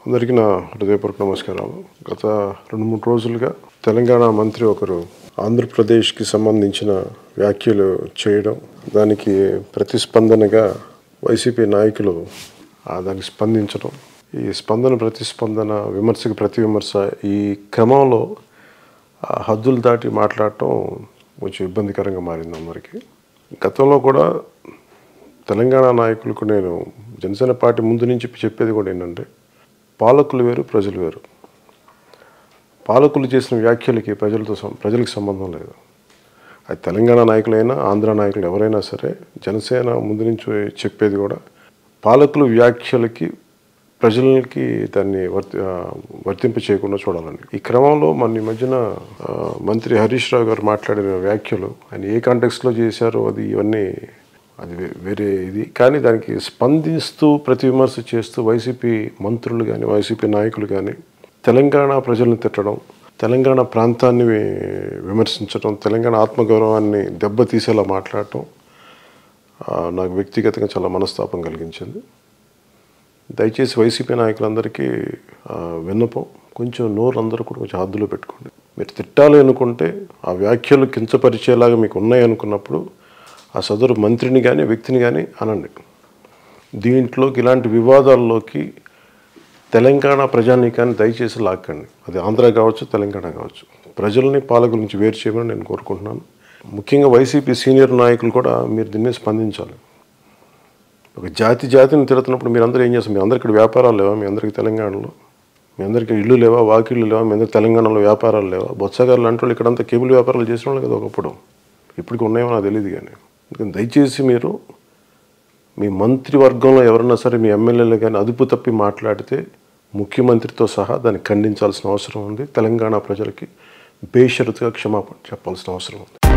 అందరికీ నా హృదయపూర్వక నమస్కారాలు గత రెండు మూడు రోజులుగా తెలంగాణ మంత్రి ఒకరు ఆంధ్రప్రదేశ్కి సంబంధించిన వ్యాఖ్యలు చేయడం దానికి ప్రతిస్పందనగా వైసీపీ నాయకులు ఆ దానికి స్పందించడం ఈ స్పందన ప్రతిస్పందన విమర్శకు ప్రతి విమర్శ ఈ క్రమంలో ఆ హద్దులు దాటి మాట్లాడటం కొంచెం ఇబ్బందికరంగా మారింది అందరికీ గతంలో కూడా తెలంగాణ నాయకులకు నేను జనసేన పార్టీ ముందు నుంచి చెప్పేది కూడా ఏంటంటే పాలకులు వేరు ప్రజలు వేరు పాలకులు చేసిన వ్యాఖ్యలకి ప్రజలతో సం- ప్రజలకు సంబంధం లేదు అది తెలంగాణ నాయకులైనా ఆంధ్ర నాయకులు ఎవరైనా సరే జనసేన ముందు నుంచి చెప్పేది కూడా పాలకులు వ్యాఖ్యలకి ప్రజలకి దాన్ని వర్తి ఆ, వర్తింప చేయకుండా చూడాలండి ఈ క్రమంలో మన ఈ మధ్యన ఆ, మంత్రి హరీష్ రావు గారు మాట్లాడిన వ్యాఖ్యలు ఆయన ఏ కాంటెక్స్లో చేశారో అది ఇవన్నీ అది వే- వేరే ఇది కానీ దానికి స్పందిస్తూ ప్రతి విమర్శ చేస్తూ వైసీపీ మంత్రులు కానీ వైసీపీ నాయకులు కానీ తెలంగాణ ప్రజలను తిట్టడం తెలంగాణ ప్రాంతాన్ని వి- విమర్శించడం తెలంగాణ ఆత్మగౌరవాన్ని దెబ్బతీసేలా మాట్లాడటం ఆ, నాకు వ్యక్తిగతంగా చాలా మనస్తాపం కలిగించింది దయచేసి వైసీపీ నాయకులందరికీ ఆ, విన్నపం కొంచెం నోరు అందరూ కూడా కొంచెం హద్దులో పెట్టుకోండి మీరు తిట్టాలి అనుకుంటే ఆ వ్యాఖ్యలు కించపరిచేలాగా మీకు ఉన్నాయి అనుకున్నప్పుడు ఆ సదరు మంత్రిని కానీ వ్యక్తిని కానీ అనండి దీంట్లోకి ఇలాంటి వివాదాల్లోకి తెలంగాణ ప్రజానీకాన్ని దయచేసి లాక్కండి అది ఆంధ్ర కావచ్చు తెలంగాణ కావచ్చు ప్రజల్ని పాలకుల నుంచి వేరు చేయమని నేను కోరుకుంటున్నాను ముఖ్యంగా వైసీపీ సీనియర్ నాయకులు కూడా మీరు దీన్ని స్పందించాలి ఒక జాతి జాతిని తిడుతున్నప్పుడు మీరందరూ ఏం చేస్తారు మీ అందరికి ఇక్కడ వ్యాపారాలు లేవా మీ అందరికి తెలంగాణలో మీ అందరికి ఇల్లు లేవా వాకిళ్ళు లేవా మీ అందరికి తెలంగాణలో వ్యాపారాలు లేవా బొత్సగారు లాంటి వాళ్ళు ఇక్కడంతా కేబుల్ వ్యాపారాలు చేసిన వాళ్ళు కదా ఒకప్పుడు ఇప్పటికి ఉన్నాయో నాకు తెలియదు కానీ అందుకని దయచేసి మీరు మీ మంత్రివర్గంలో ఎవరన్నా సరే మీ ఎమ్మెల్యేలు కానీ అదుపు తప్పి మాట్లాడితే ముఖ్యమంత్రితో సహా దాన్ని ఖండించాల్సిన అవసరం ఉంది తెలంగాణ ప్రజలకి బేషరతుగా క్షమాపణ చెప్పాల్సిన అవసరం ఉంది